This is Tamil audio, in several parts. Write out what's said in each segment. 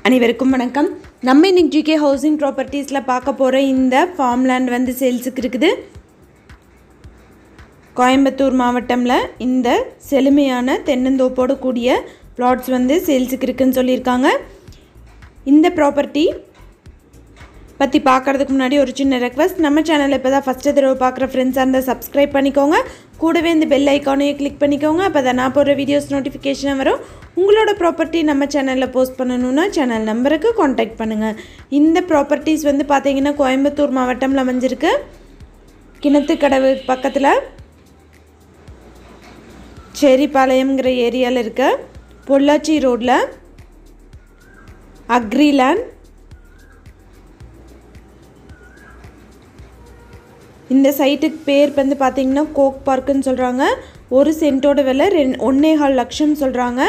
அனைவருக்கும் வணக்கம் நம்ம இன்னைக்கு ஜிகே ஹவுசிங் ப்ராப்பர்ட்டிஸில் பார்க்க போகிற இந்த ஃபார்ம் லேண்ட் வந்து சேல்ஸுக்கு இருக்குது கோயம்புத்தூர் மாவட்டமில் இந்த செழுமையான தென்னந்தோப்போடு கூடிய பிளாட்ஸ் வந்து சேல்ஸுக்கு இருக்குன்னு சொல்லியிருக்காங்க இந்த ப்ராப்பர்ட்டி பற்றி பார்க்குறதுக்கு முன்னாடி ஒரு சின்ன ரெக்வஸ்ட் நம்ம சேனலில் இப்போ தான் ஃபஸ்ட்டு தடவை பார்க்குற ஃப்ரெண்ட்ஸாக இருந்தால் சப்ஸ்கிரைப் பண்ணிக்கோங்க கூடவே இந்த பெல் ஐக்கானையும் கிளிக் பண்ணிக்கோங்க அப்போ தான் நான் போடுற வீடியோஸ் நோட்டிஃபிகேஷன் வரும் உங்களோட ப்ராப்பர்ட்டி நம்ம சேனலில் போஸ்ட் பண்ணணுன்னா சேனல் நம்பருக்கு காண்டாக்ட் பண்ணுங்கள் இந்த ப்ராப்பர்ட்டிஸ் வந்து பார்த்தீங்கன்னா கோயம்புத்தூர் மாவட்டம்ல அமைஞ்சிருக்கு கிணத்துக்கடவு பக்கத்தில் செரிப்பாளையம்ங்கிற ஏரியாவில் இருக்க பொள்ளாச்சி ரோட்டில் அக்ரிலேண்ட் இந்த சைட்டுக்கு பேர் வந்து பார்த்தீங்கன்னா கோக் பார்க்குன்னு சொல்கிறாங்க ஒரு சென்ட்டோட விலை ரெண் ஒன்னே கால் லட்சம் சொல்கிறாங்க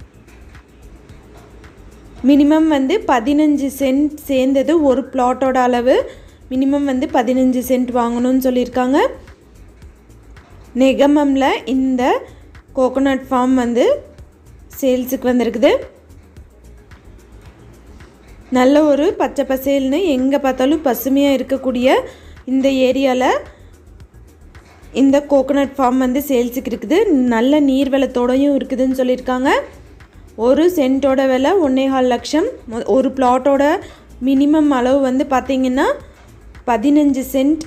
மினிமம் வந்து பதினஞ்சு சென்ட் சேர்ந்தது ஒரு பிளாட்டோட அளவு மினிமம் வந்து பதினஞ்சு சென்ட் வாங்கணும்னு சொல்லியிருக்காங்க நெகமமில் இந்த கோகோனட் ஃபார்ம் வந்து சேல்ஸுக்கு வந்திருக்குது நல்ல ஒரு பச்சை பசேல்னு எங்கே பார்த்தாலும் பசுமையாக இருக்கக்கூடிய இந்த ஏரியாவில் இந்த கோகோனட் ஃபார்ம் வந்து சேல்ஸுக்கு இருக்குது நல்ல நீர் வெள்ளத்தோடையும் இருக்குதுன்னு சொல்லியிருக்காங்க ஒரு சென்ட்டோட விலை ஒன்றே கால் லட்சம் மொ- ஒரு பிளாட்டோட மினிமம் அளவு வந்து பார்த்திங்கன்னா பதினஞ்சு சென்ட்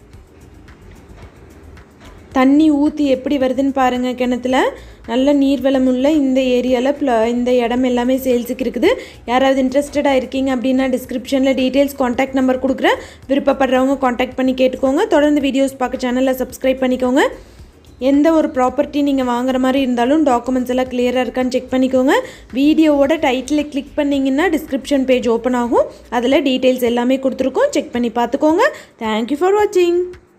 தண்ணி ஊற்றி எப்படி வருதுன்னு பாருங்கள் கிணத்துல நல்ல நீர்வளம் உள்ள இந்த ஏரியாவில் ப்ள இந்த இடம் எல்லாமே சேல்ஸுக்கு இருக்குது யாராவது இன்ட்ரெஸ்டடாக இருக்கீங்க அப்படின்னா டிஸ்கிரிப்ஷனில் டீட்டெயில்ஸ் காண்டாக்ட் நம்பர் கொடுக்குறேன் விருப்பப்படுறவங்க காண்டாக்ட் பண்ணி கேட்டுக்கோங்க தொடர்ந்து வீடியோஸ் பார்க்க சேனலை சப்ஸ்கிரைப் பண்ணிக்கோங்க எந்த ஒரு ப்ராப்பர்ட்டி நீங்கள் வாங்குற மாதிரி இருந்தாலும் டாக்குமெண்ட்ஸ் எல்லாம் கிளியராக இருக்கான்னு செக் பண்ணிக்கோங்க வீடியோவோட டைட்டில் கிளிக் பண்ணிங்கன்னா டிஸ்கிரிப்ஷன் பேஜ் ஓப்பன் ஆகும் அதில் டீட்டெயில்ஸ் எல்லாமே கொடுத்துருக்கோம் செக் பண்ணி பார்த்துக்கோங்க தேங்க்யூ ஃபார் வாட்சிங்